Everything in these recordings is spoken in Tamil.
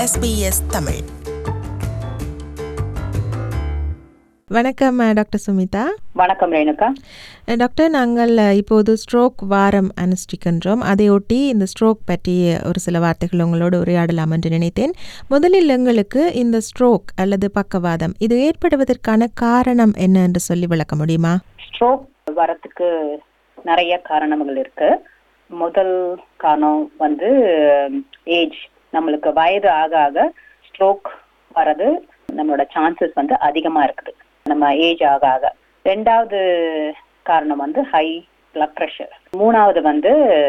SBS தமிழ் வணக்கம் அஹ், டாக்டர் சுமிதா வணக்கம் ரேணுகா அஹ், டாக்டர் நாங்கள் அஹ், இப்போது ஸ்ட்ரோக் வாரம் அனுஷ்டிக்கின்றோம் அதையொட்டி இந்த ஸ்ட்ரோக் பற்றி ஒரு சில வார்த்தைகள் உங்களோடு உரையாடலாம் என்று நினைத்தேன் முதலில் எங்களுக்கு இந்த ஸ்ட்ரோக் அல்லது பக்கவாதம் இது ஏற்படுவதற்கான காரணம் என்ன என்று சொல்லி விளக்க முடியுமா ஸ்ட்ரோக் வரத்துக்கு நிறைய காரணங்கள் இருக்கு முதல் காரணம் வந்து ஏஜ் நம்மளுக்கு வயது ஆக ஆக ஸ்ட்ரோக் வரது நம்மளோட சான்சஸ் வந்து அதிகமா இருக்குது நம்ம ஏஜ் ஆக ஆக ரெண்டாவது காரணம் வந்து ஹை பிளட் ப்ரெஷர் மூணாவது வந்து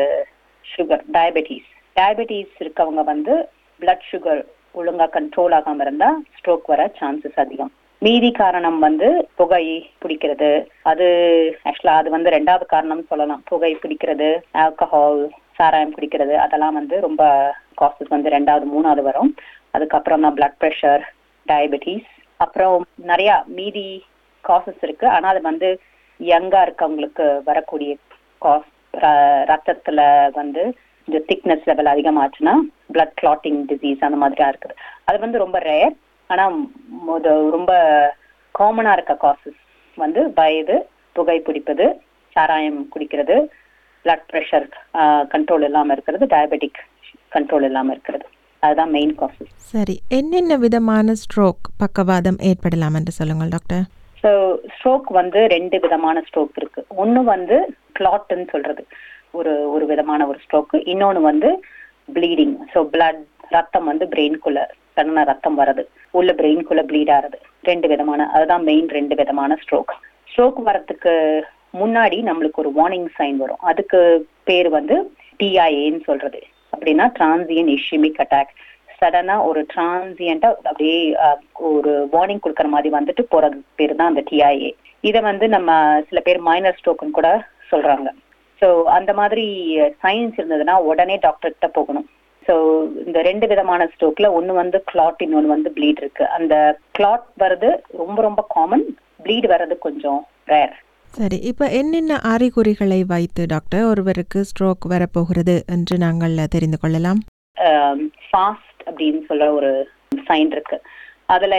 சுகர் டயபெட்டிஸ் டயபெட்டிஸ் இருக்கவங்க வந்து பிளட் சுகர் ஒழுங்கா கண்ட்ரோல் ஆகாம இருந்தா ஸ்ட்ரோக் வர சான்சஸ் அதிகம் மீதி காரணம் வந்து புகை பிடிக்கிறது அது ஆக்சுவலா அது வந்து ரெண்டாவது காரணம் சொல்லலாம் புகை பிடிக்கிறது ஆல்கஹால் சாராயம் குடிக்கிறது அதெல்லாம் வந்து ரொம்ப காசஸ் வந்து ரெண்டாவது மூணாவது வரும் அதுக்கப்புறம் தான் பிளட் ப்ரெஷர் டயபெட்டிஸ் அப்புறம் நிறைய மீதி காசஸ் இருக்கு ஆனா அது வந்து யங்கா இருக்கவங்களுக்கு வரக்கூடிய காஸ் ரத்தத்துல வந்து இந்த திக்னஸ் லெவல் அதிகமாச்சுன்னா பிளட் கிளாட்டிங் டிசீஸ் அந்த மாதிரியா இருக்குது அது வந்து ரொம்ப ரேர் ஆனா மொத- ரொம்ப காமனா இருக்க காசஸ் வந்து வயது புகை பிடிப்பது சாராயம் குடிக்கிறது பிளட் ப்ரெஷர் கண்ட்ரோல் இல்லாம இருக்கிறது டயபெட்டிக் கண்ட்ரோல் இல்லாம இருக்கிறது அதுதான் மெயின் காசஸ் சரி என்னென்ன விதமான ஸ்ட்ரோக் பக்கவாதம் ஏற்படலாம் என்று சொல்லுங்கள் டாக்டர் ஸோ ஸ்ட்ரோக் வந்து ரெண்டு விதமான ஸ்ட்ரோக் இருக்கு ஒன்னு வந்து கிளாட்னு சொல்றது ஒரு ஒரு விதமான ஒரு ஸ்ட்ரோக் இன்னொன்னு வந்து ப்ளீடிங் ஸோ blood ரத்தம் வந்து பிரெயின்குள்ள சடனா ரத்தம் வர்றது உள்ள பிரெயின்குள்ள ப்ளீட் ஆறது ரெண்டு விதமான அதுதான் மெயின் ரெண்டு விதமான ஸ்ட்ரோக் ஸ்ட்ரோக் வரதுக்கு முன்னாடி நம்மளுக்கு ஒரு வார்னிங் சைன் வரும் அதுக்கு பேர் வந்து டிஐஏன்னு சொல்றது அப்படின்னா டிரான்சியன் இஷ்யூமிக் அட்டாக் சடனா ஒரு டிரான்சியண்டா அப்படியே அஹ், ஒரு வார்னிங் கொடுக்கற மாதிரி வந்துட்டு போறது பேர் தான் அந்த டிஐஏ இதை வந்து நம்ம சில பேர் மைனர் ஸ்ட்ரோக்குன்னு கூட சொல்றாங்க ஸோ அந்த மாதிரி சயின்ஸ் இருந்ததுன்னா உடனே டாக்டர் கிட்ட போகணும் ஸோ இந்த ரெண்டு விதமான ஸ்ட்ரோக்ல ஒன்னு வந்து கிளாட் இன்னொன்னு வந்து ப்ளீட் இருக்கு அந்த கிளாட் வர்றது ரொம்ப ரொம்ப காமன் ப்ளீட் வர்றது கொஞ்சம் ரேர் சரி இப்போ என்னென்ன அறிகுறிகளை வைத்து டாக்டர் ஒருவருக்கு ஸ்ட்ரோக் வரப்போகிறது என்று நாங்கள் தெரிந்து கொள்ளலாம் ஃபாஸ்ட் அப்படின்னு சொல்ற ஒரு சைன் இருக்கு அதுல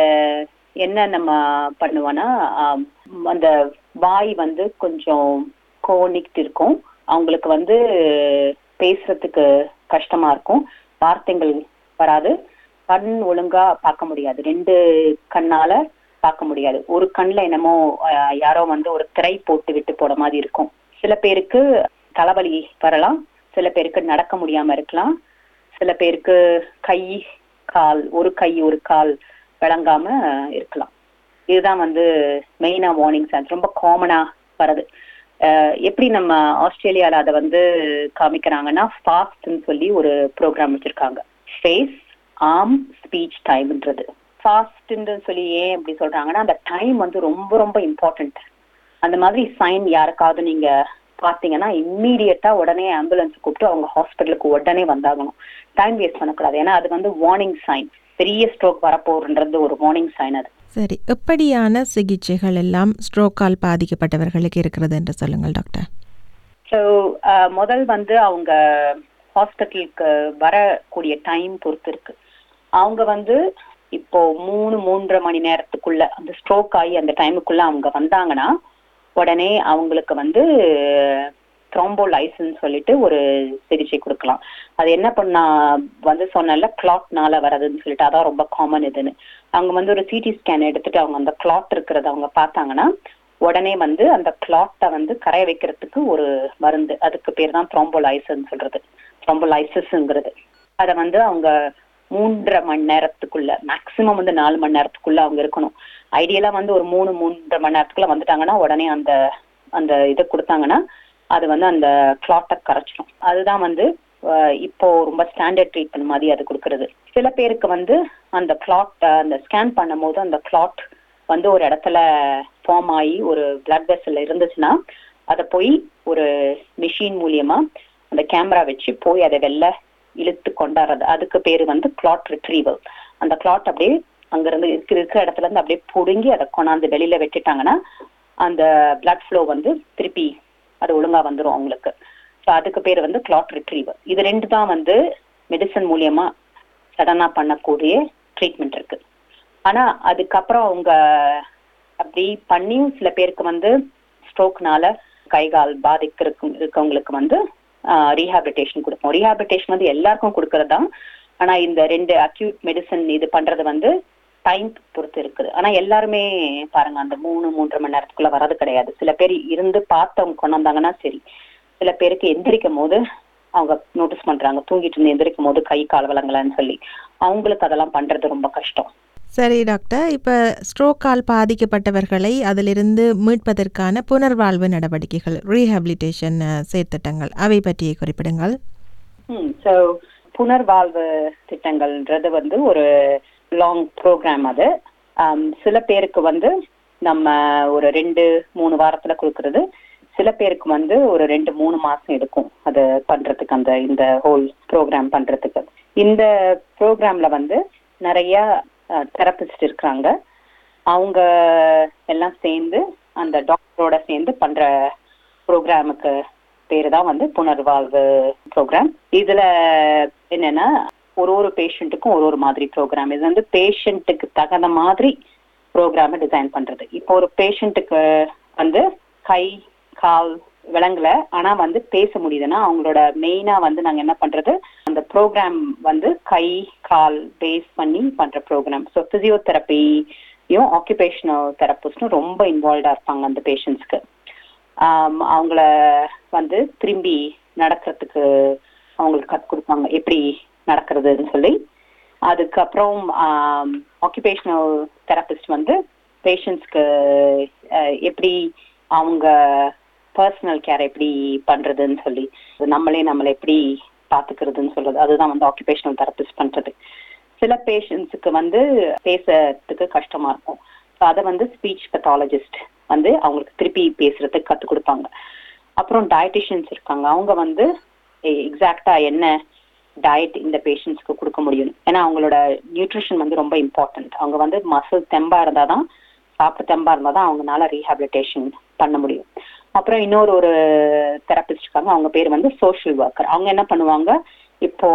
என்ன நம்ம பண்ணுவோம்னா ஆம், அந்த வாய் வந்து கொஞ்சம் கோனிக்ட் இருக்கும் அவங்களுக்கு வந்து பேசுறதுக்கு கஷ்டமா இருக்கும் வார்த்தைகள் வராது கண் ஒழுங்கா பார்க்க முடியாது ரெண்டு கண்ணால பார்க்க முடியாது ஒரு கண்ணுல என்னமோ அஹ், யாரோ வந்து ஒரு திரை போட்டு விட்டு போன மாதிரி இருக்கும் சில பேருக்கு தலைவலி வரலாம் சில பேருக்கு நடக்க முடியாம இருக்கலாம் சில பேருக்கு கை கால் ஒரு கை ஒரு கால் விளங்காம இருக்கலாம் இதுதான் வந்து மெயினா வார்னிங் சைன்ஸ் ரொம்ப காமனா வருது அஹ் எப்படி நம்ம ஆஸ்திரேலியால அதை வந்து காமிக்கிறாங்கன்னா ஃபாஸ்ட்னு சொல்லி ஒரு ப்ரோக்ராம் வச்சிருக்காங்க ஃபேஸ் ஆர்ம் ஸ்பீச் டைம்ன்றது ஃபாஸ்ட்ன்னு சொல்லி ஏன் அப்படி சொல்றாங்கன்னா அந்த டைம் வந்து ரொம்ப ரொம்ப இம்பார்ட்டன்ட் அந்த மாதிரி சைன் யாருக்காவது நீங்க பாத்தீங்கன்னா இம்மீடியட்டா உடனே ஆம்புலன்ஸ் கூப்பிட்டு அவங்க ஹாஸ்பிட்டலுக்கு உடனே வந்தாகணும் டைம் வேஸ்ட் பண்ணக்கூடாது ஏன்னா அது வந்து வார்னிங் சைன் பெரிய ஸ்ட்ரோக் வரப்போகுன்றது ஒரு வார்னிங் சைன் அது சரி எப்படியான சிகிச்சைகள் எல்லாம் ஸ்ட்ரோக்கால் பாதிக்கப்பட்டவர்களுக்கு இருக்கிறது என்று சொல்லுங்கள் டாக்டர் ஸோ முதல் வந்து அவங்க ஹாஸ்பிட்டலுக்கு வரக்கூடிய டைம் பொறுத்து இருக்கு அவங்க வந்து இப்போ மூணு மூன்றரை மணி நேரத்துக்குள்ள அந்த ஸ்ட்ரோக் ஆகி அந்த டைமுக்குள்ள அவங்க வந்தாங்கன்னா உடனே அவங்களுக்கு வந்து த்ரோம்போலைசன் சொல்லிட்டு ஒரு சிகிச்சை கொடுக்கலாம் அது என்ன பண்ணா வந்து சொன்னல கிளாட்னால வரதுன்னு சொல்லிட்டு அதான் ரொம்ப காமன் இதுன்னு அவங்க வந்து ஒரு சிடி ஸ்கேன் எடுத்துட்டு அவங்க அந்த கிளாட் இருக்கிறத அவங்க பார்த்தாங்கன்னா உடனே வந்து அந்த கிளாட்டை வந்து கரைய வைக்கிறதுக்கு ஒரு மருந்து அதுக்கு பேர் தான் த்ரோம்போலைசன் சொல்றது த்ரோம்போலைசிஸ்ங்கிறது அதை வந்து அவங்க மூன்றரை மணி நேரத்துக்குள்ள மேக்சிமம் வந்து நாலு மணி நேரத்துக்குள்ள அவங்க இருக்கணும் ஐடியலா வந்து ஒரு மூணு மூன்றரை மணி நேரத்துக்குள்ள வந்துட்டாங்கன்னா உடனே அந்த அந்த இதை கொடுத்தாங்கன்னா அது வந்து அந்த கிளாட்டை கரைச்சிடும் அதுதான் வந்து அஹ், இப்போ ரொம்ப ஸ்டாண்டர்ட் ட்ரீட்மெண்ட் மாதிரி அது கொடுக்கறது சில பேருக்கு வந்து அந்த கிளாட் அந்த ஸ்கேன் பண்ணும்போது அந்த கிளாட் வந்து ஒரு இடத்துல ஃபார்ம் ஆகி ஒரு பிளட் வெசல்ல இருந்துச்சுன்னா அதை போய் ஒரு மிஷின் மூலியமா அந்த கேமரா வச்சு போய் அதை வெளில இழுத்து கொண்டாடுறது அதுக்கு பேரு வந்து கிளாட் ரிட்ரீவல் அந்த கிளாட் அப்படியே அங்கிருந்து இருக்கிற இருக்கிற இடத்துல இருந்து அப்படியே புடுங்கி அதை கொண்டாந்து வெளியில வெட்டிட்டாங்கன்னா அந்த blood flow வந்து திருப்பி அது ஒழுங்கா வந்துரும் அவங்களுக்கு ஸோ அதுக்கு பேர் வந்து கிளாட் ரிட்ரீவர் இது ரெண்டு தான் வந்து மெடிசன் மூலியமா சடனா பண்ணக்கூடிய ட்ரீட்மெண்ட் இருக்கு ஆனா அதுக்கப்புறம் அவங்க அப்படி பண்ணியும் சில பேருக்கு வந்து ஸ்ட்ரோக்னால கை கால் பாதிக்க இருக்கவங்களுக்கு வந்து ரீஹாபிலிட்டேஷன் கொடுப்போம் ரீஹாபிலிட்டேஷன் வந்து எல்லாருக்கும் கொடுக்கறது தான் ஆனா இந்த ரெண்டு அக்யூட் மெடிசன் இது பண்றது வந்து டைம் பொறுத்து இருக்குது ஆனா எல்லாருமே பாருங்க அந்த மூணு மூன்றரை மணி நேரத்துக்குள்ள வர்றது கிடையாது சில பேர் இருந்து பார்த்தவங்க கொண்டு வந்தாங்கன்னா சரி சில பேருக்கு எந்திரிக்கும் போது அவங்க நோட்டீஸ் பண்றாங்க தூங்கிட்டு இருந்து எந்திரிக்கும் போது கை கால் வளங்கலன்னு சொல்லி அவங்களுக்கு அதெல்லாம் பண்றது ரொம்ப கஷ்டம் சரி டாக்டர் இப்போ ஸ்ட்ரோக்கால் பாதிக்கப்பட்டவர்களை அதிலிருந்து மீட்பதற்கான புனர்வாழ்வு நடவடிக்கைகள் ரீஹாபிலிட்டேஷன் செயற்திட்டங்கள் அவை பற்றி குறிப்பிடுங்கள் ம் ஸோ புனர்வாழ்வு திட்டங்கள்ன்றது வந்து ஒரு லாங் ப்ரோக்ராம் அது சில பேருக்கு வந்து நம்ம ஒரு ரெண்டு மூணு வாரத்துல கொடுக்கறது சில பேருக்கு வந்து ஒரு ரெண்டு மூணு மாசம் எடுக்கும் அது பண்றதுக்கு அந்த இந்த ஹோல் ப்ரோக்ராம் பண்றதுக்கு இந்த ப்ரோக்ராம்ல வந்து நிறைய தெரபிஸ்ட் இருக்காங்க அவங்க எல்லாம் சேர்ந்து அந்த டாக்டரோட சேர்ந்து பண்ற ப்ரோக்ராமுக்கு பேரு தான் வந்து புனர்வாழ்வு ப்ரோக்ராம் இதுல என்னன்னா ஒரு ஒரு பேஷண்ட்டுக்கும் ஒரு ஒரு மாதிரி ப்ரோக்ராம் இது வந்து பேஷண்ட்டுக்கு தகுந்த மாதிரி ப்ரோக்ராமை டிசைன் பண்றது இப்போ ஒரு பேஷண்ட்டுக்கு வந்து கை கால் விளங்கல ஆனா வந்து பேச முடியுதுன்னா அவங்களோட மெயினா வந்து நாங்க என்ன பண்றது அந்த ப்ரோக்ராம் வந்து கை கால் பேஸ் பண்ணி பண்ற ப்ரோக்ராம் ஸோ பிசியோதெரப்பியும் ஆக்குபேஷனல் தெரப்பிஸ்டும் ரொம்ப இன்வால்வ்டா இருப்பாங்க அந்த பேஷண்ட்ஸ்க்கு அவங்கள வந்து திரும்பி நடக்கிறதுக்கு அவங்களுக்கு கற்றுக் கொடுப்பாங்க எப்படி நடக்கிறதுன்னு சொல்லி அதுக்கப்புறம் ஆக்குபேஷனல் தெரபிஸ்ட் வந்து பேஷண்ட்ஸ்க்கு எப்படி அவங்க பர்சனல் கேர் எப்படி பண்றதுன்னு சொல்லி நம்மளே நம்மளை எப்படி பாத்துக்கிறதுன்னு சொல்றது அதுதான் வந்து ஆக்குபேஷனல் தெரபிஸ்ட் பண்றது சில பேஷண்ட்ஸுக்கு வந்து பேசுறதுக்கு கஷ்டமா இருக்கும் அதை வந்து ஸ்பீச் பெத்தாலஜிஸ்ட் வந்து அவங்களுக்கு திருப்பி பேசுறதுக்கு கற்றுக் கொடுப்பாங்க அப்புறம் டயட்டிஷியன்ஸ் இருக்காங்க அவங்க வந்து எக்ஸாக்டா என்ன டயட் இந்த பேஷண்ட்ஸ்க்கு கொடுக்க முடியும் ஏன்னா அவங்களோட நியூட்ரிஷன் வந்து ரொம்ப இம்பார்ட்டன்ட் அவங்க வந்து மசில் தெம்பா இருந்தாதான் சாப்பிட்டு தெம்பா இருந்தாதான் அவங்களால ரீஹாபிலிட்டேஷன் பண்ண முடியும் அப்புறம் இன்னொரு ஒரு தெரபிஸ்ட் இருக்காங்க அவங்க பேர் வந்து சோஷியல் ஒர்க்கர் அவங்க என்ன பண்ணுவாங்க இப்போ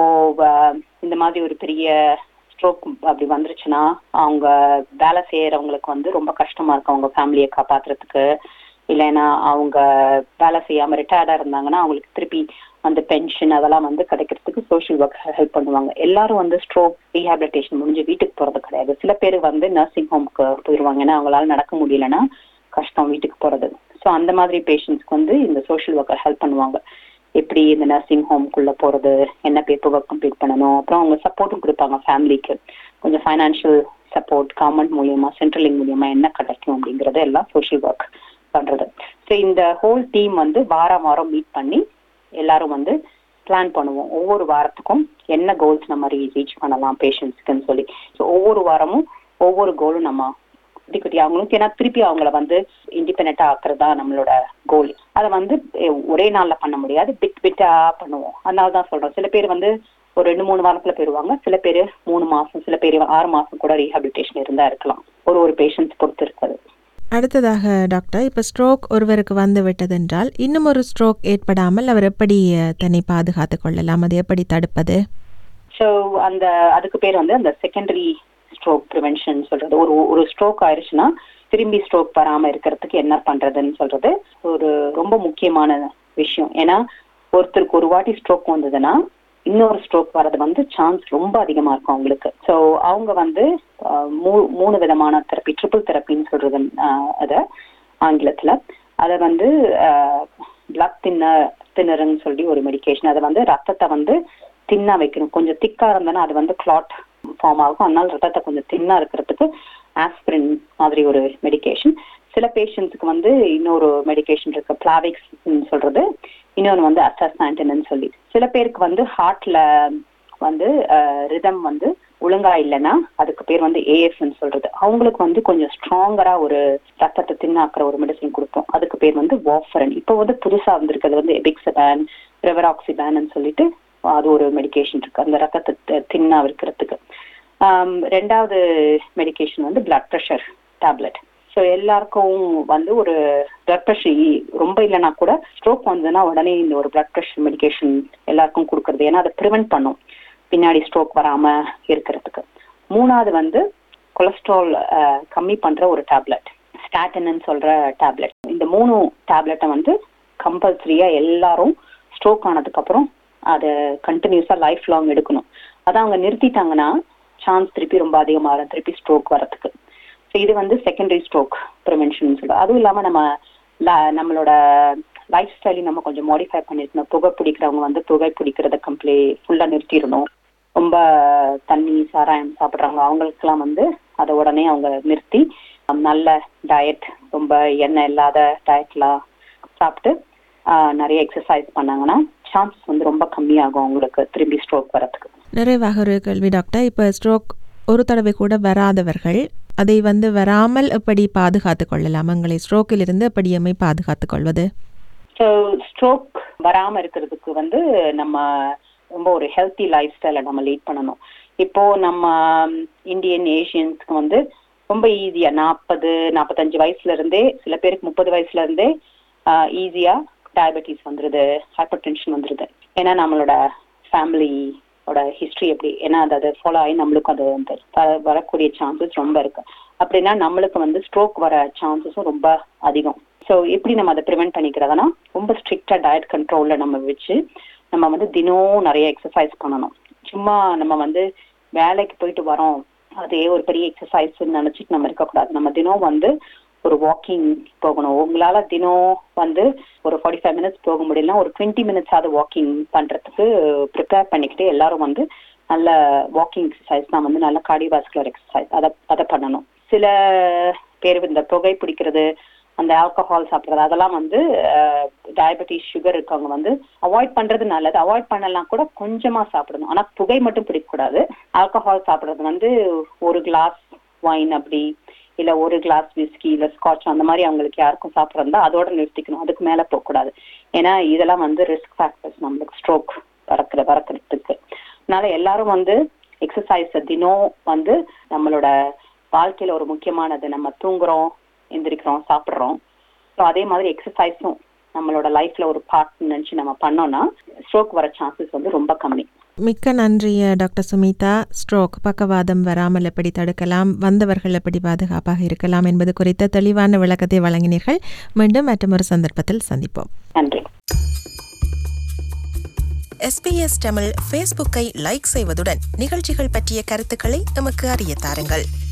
இந்த மாதிரி ஒரு பெரிய ஸ்ட்ரோக் அப்படி வந்துருச்சுன்னா அவங்க வேலை செய்யறவங்களுக்கு வந்து ரொம்ப கஷ்டமா இருக்கும் அவங்க ஃபேமிலியை காப்பாத்துறதுக்கு இல்லைன்னா அவங்க வேலை செய்யாம ரிட்டையர்டா இருந்தாங்கன்னா அவங்களுக்கு திருப்பி அந்த பென்ஷன் அதெல்லாம் வந்து கிடைக்கிறதுக்கு சோஷியல் ஒர்க் ஹெல்ப் பண்ணுவாங்க எல்லாரும் வந்து ஸ்ட்ரோக் ரீஹாபிலிட்டேஷன் முடிஞ்சு வீட்டுக்கு போறது கிடையாது சில பேர் வந்து நர்சிங் ஹோம்க்கு போயிடுவாங்க ஏன்னா அவங்களால நடக்க முடியலன்னா கஷ்டம் வீட்டுக்கு போறது ஸோ அந்த மாதிரி பேஷண்ட்ஸ்க்கு வந்து இந்த சோஷியல் ஒர்க்கர் ஹெல்ப் பண்ணுவாங்க எப்படி இந்த நர்சிங் ஹோம்குள்ள போறது என்ன பேப்பர் ஒர்க் கம்ப்ளீட் பண்ணணும் அப்புறம் அவங்க சப்போர்ட்டும் கொடுப்பாங்க ஃபேமிலிக்கு கொஞ்சம் ஃபைனான்ஷியல் சப்போர்ட் கவர்மெண்ட் மூலியமா சென்ட்ரலிங் மூலியமா என்ன கிடைக்கும் அப்படிங்கறது எல்லாம் சோஷியல் ஒர்க் பண்றது ஸோ இந்த ஹோல் டீம் வந்து வாரம் வாரம் மீட் பண்ணி எல்லாரும் வந்து பிளான் பண்ணுவோம் ஒவ்வொரு வாரத்துக்கும் என்ன கோல்ஸ் நம்ம ரீச் பண்ணலாம் பேஷண்ட்ஸ்க்குன்னு சொல்லி ஸோ ஒவ்வொரு வாரமும் ஒவ்வொரு கோலும் நம்ம குட்டி குட்டி அவங்களுக்கு ஏன்னா திருப்பி அவங்கள வந்து இண்டிபெண்டா ஆக்குறது தான் நம்மளோட கோல் அதை வந்து ஒரே நாள்ல பண்ண முடியாது பிட் பிட்டா பண்ணுவோம் அதனால தான் சொல்றோம் சில பேர் வந்து ஒரு ரெண்டு மூணு வாரத்துல போயிருவாங்க சில பேர் மூணு மாசம் சில பேர் ஆறு மாசம் கூட ரீஹாபிலிட்டேஷன் இருந்தா இருக்கலாம் ஒரு ஒரு பேஷண்ட்ஸ் பொறுத்து இருக்குது அடுத்ததாக டாக்டர் இப்போ ஸ்ட்ரோக் ஒருவருக்கு வந்து விட்டதென்றால் இன்னும் ஒரு ஸ்ட்ரோக் ஏற்படாமல் அவர் எப்படி தன்னை பாதுகாத்து கொள்ளலாம் அது எப்படி தடுப்பது ஸோ அந்த அதுக்கு பேர் வந்து அந்த செகண்டரி ஸ்ட்ரோக் ப்ரிவென்ஷன் சொல்றது ஒரு ஒரு ஸ்ட்ரோக் ஆயிடுச்சுன்னா திரும்பி ஸ்ட்ரோக் வராம இருக்கிறதுக்கு என்ன பண்றதுன்னு சொல்றது ஒரு ரொம்ப முக்கியமான விஷயம் ஏன்னா ஒருத்தருக்கு ஒரு வாட்டி ஸ்ட்ரோக் வந்ததுன்னா இன்னொரு ஸ்ட்ரோக் வர்றது வந்து சான்ஸ் ரொம்ப அதிகமா இருக்கும் அவங்களுக்கு ஸோ அவங்க வந்து மூணு விதமான தெரப்பி ட்ரிபிள் தெரப்பின்னு சொல்றது அத ஆங்கிலத்துல அதை வந்து பிளட் தின்னர் தின்னருன்னு சொல்லி ஒரு மெடிக்கேஷன் அதை வந்து ரத்தத்தை வந்து தின்னா வைக்கணும் கொஞ்சம் திக்கா இருந்தனா அது வந்து கிளாட் ஃபார்ம் ஆகும் அதனால ரத்தத்தை கொஞ்சம் தின்னா இருக்கிறதுக்கு ஆஸ்பிரின் மாதிரி ஒரு மெடிக்கேஷன் சில பேஷண்ட்ஸுக்கு வந்து இன்னொரு மெடிக்கேஷன் இருக்கு பிளாவிக்ஸ் சொல்றது இன்னொன்று வந்து அசஸ்டாண்டின்னு சொல்லி சில பேருக்கு வந்து ஹார்ட்ல வந்து ரிதம் வந்து ஒழுங்கா இல்லைன்னா அதுக்கு பேர் வந்து ஏஎஃப்னு சொல்றது அவங்களுக்கு வந்து கொஞ்சம் ஸ்ட்ராங்கரா ஒரு ரத்தத்தை தின்னாக்குற ஒரு மெடிசன் கொடுப்போம் அதுக்கு பேர் வந்து வாஃபரன் இப்போ வந்து புதுசா வந்திருக்கிறது வந்து எபிக்சபேன் ரெவராக்சிபேன் சொல்லிட்டு அது ஒரு மெடிக்கேஷன் இருக்கு அந்த ரத்தத்தை தின்னா இருக்கிறதுக்கு ரெண்டாவது மெடிக்கேஷன் வந்து பிளட் ப்ரெஷர் டேப்லெட் ஸோ எல்லாருக்கும் வந்து ஒரு பிளட் ப்ரெஷர் ரொம்ப இல்லைன்னா கூட ஸ்ட்ரோக் வந்ததுன்னா உடனே இந்த ஒரு பிளட் ப்ரெஷர் மெடிக்கேஷன் எல்லாருக்கும் கொடுக்கறது ஏன்னா அதை ப்ரிவென்ட் பண்ணும் பின்னாடி ஸ்ட்ரோக் வராம இருக்கிறதுக்கு மூணாவது வந்து கொலஸ்ட்ரால் கம்மி பண்ற ஒரு டேப்லெட் ஸ்டாட்டின்னு சொல்ற டேப்லெட் இந்த மூணு டேப்லெட்டை வந்து கம்பல்சரியா எல்லாரும் ஸ்ட்ரோக் ஆனதுக்கு அப்புறம் அதை கண்டினியூஸா லைஃப் லாங் எடுக்கணும் அதை அவங்க நிறுத்திட்டாங்கன்னா சான்ஸ் திருப்பி ரொம்ப அதிகமாக திருப்பி ஸ்ட்ரோக் வரதுக்கு ஸோ இது வந்து செகண்டரி ஸ்ட்ரோக் ப்ரிவென்ஷன் சொல்லுவோம் அதுவும் இல்லாம நம்ம ல- நம்மளோட லைஃப் ஸ்டைலையும் நம்ம கொஞ்சம் மாடிஃபை பண்ணிருக்கணும் புகை பிடிக்கிறவங்க வந்து புகை பிடிக்கிறத கம்ப்ளீ ஃபுல்லா நிறுத்திடணும் ரொம்ப தண்ணி சாராயம் சாப்பிட்றவங்க அவங்களுக்கெல்லாம் வந்து அதை உடனே அவங்க நிறுத்தி அஹ், நல்ல டயட் ரொம்ப எண்ணெய் இல்லாத டயட்லாம் சாப்பிட்டு ஆஹ், நிறைய எக்ஸசைஸ் பண்ணாங்கன்னா சான்சஸ் வந்து ரொம்ப கம்மியாகும் அவங்களுக்கு திரும்பி ஸ்ட்ரோக் வரதுக்கு நிறைவாக ஒரு கேள்வி டாக்டர் இப்போ ஸ்ட்ரோக் ஒரு தடவை கூட வராதவர்கள் அதை வந்து வராமல் எப்படி பாதுகாத்து கொள்ளலாம் எங்களை ஸ்ட்ரோக்கிலிருந்து எப்படி எம்மை பாதுகாத்துக் கொள்வது ஸோ ஸ்ட்ரோக் வராம இருக்கிறதுக்கு வந்து நம்ம ரொம்ப ஒரு ஹெல்த்தி லைஃப் ஸ்டைலை நம்ம லீட் பண்ணணும் இப்போ நம்ம இந்தியன் ஏஷியன்ஸ்க்கு வந்து ரொம்ப ஈஸியா நாற்பது நாற்பத்தஞ்சு வயசுல இருந்தே சில பேருக்கு முப்பது வயசுல இருந்தே ஈஸியா டயபெட்டிஸ் வந்துருது ஹைப்பர் டென்ஷன் வந்துருது ஏன்னா நம்மளோட ஃபேமிலியோட ஹிஸ்டரி எப்படி ஏன்னா அது அதை ஃபாலோ ஆகி நம்மளுக்கும் அது வந்து வ- வரக்கூடிய சான்சஸ் ரொம்ப இருக்கு அப்படின்னா நம்மளுக்கு வந்து ஸ்ட்ரோக் வர சான்சஸும் ரொம்ப அதிகம் ஸோ எப்படி நம்ம அதை ப்ரிவென்ட் பண்ணிக்கிறதுனா ரொம்ப ஸ்ட்ரிக்டா டயட் கண்ட்ரோல்ல நம்ம வச்சு நம்ம வந்து தினம் நிறைய எக்ஸசைஸ் பண்ணணும் சும்மா நம்ம வந்து வேலைக்கு போயிட்டு வரோம் அதே ஒரு பெரிய எக்ஸசைஸ் நினைச்சிட்டு நம்ம இருக்கக்கூடாது நம்ம தினம் வந்து ஒரு வாக்கிங் போகணும் உங்களால தினம் வந்து ஒரு ஃபார்ட்டி ஃபைவ் மினிட்ஸ் போக முடியலனா ஒரு டுவெண்ட்டி மினிட்ஸ் ஆகுது வாக்கிங் பண்றதுக்கு ப்ரிப்பேர் பண்ணிக்கிட்டு எல்லாரும் வந்து நல்ல வாக்கிங் எக்ஸசைஸ் தான் வந்து நல்ல கார்டியோவாஸ்குலர் எக்ஸசைஸ் அதை அதை பண்ணணும் சில பேர் இந்த புகை பிடிக்கிறது அந்த ஆல்கஹால் சாப்பிட்றது அதெல்லாம் வந்து டயபெட்டிஸ் சுகர் இருக்கவங்க வந்து அவாய்ட் பண்றது நல்லது அவாய்ட் பண்ணலாம் கூட கொஞ்சமா சாப்பிடணும் ஆனா புகை மட்டும் பிடிக்கக்கூடாது ஆல்கஹால் சாப்பிட்றது வந்து ஒரு கிளாஸ் வைன் அப்படி இல்ல ஒரு கிளாஸ் விஸ்கி இல்ல ஸ்காட்ச் அந்த மாதிரி அவங்களுக்கு யாருக்கும் சாப்பிட்றதா அதோட நிறுத்திக்கணும் அதுக்கு மேல போகக்கூடாது ஏன்னா இதெல்லாம் வந்து ரிஸ்க் ஃபேக்டர்ஸ் நம்மளுக்கு ஸ்ட்ரோக் பறக்கிற பறக்கிறதுக்கு அதனால எல்லாரும் வந்து எக்ஸசைஸ் தினம் வந்து நம்மளோட வாழ்க்கையில ஒரு முக்கியமானது நம்ம தூங்குறோம் எந்திரிக்கிறோம் சாப்பிடுறோம் ஸோ அதே மாதிரி எக்ஸசைஸும் நம்மளோட லைஃப்ல ஒரு பார்ட் நினைச்சு நம்ம பண்ணோம்னா ஸ்ட்ரோக் வர சான்சஸ் வந்து ரொம்ப கம்மி மிக்க நன்றி டாக்டர் சுமிதா ஸ்ட்ரோக் பக்கவாதம் வராமல் எப்படி தடுக்கலாம் வந்தவர்கள் எப்படி பாதுகாப்பாக இருக்கலாம் என்பது குறித்த தெளிவான விளக்கத்தை வழங்கினீர்கள் மீண்டும் மற்றொரு சந்தர்ப்பத்தில் சந்திப்போம் நன்றி எஸ்பிஎஸ் தமிழ் ஃபேஸ்புக்கை லைக் செய்வதுடன் நிகழ்ச்சிகள் பற்றிய கருத்துக்களை எமக்கு அறிய தாருங்கள்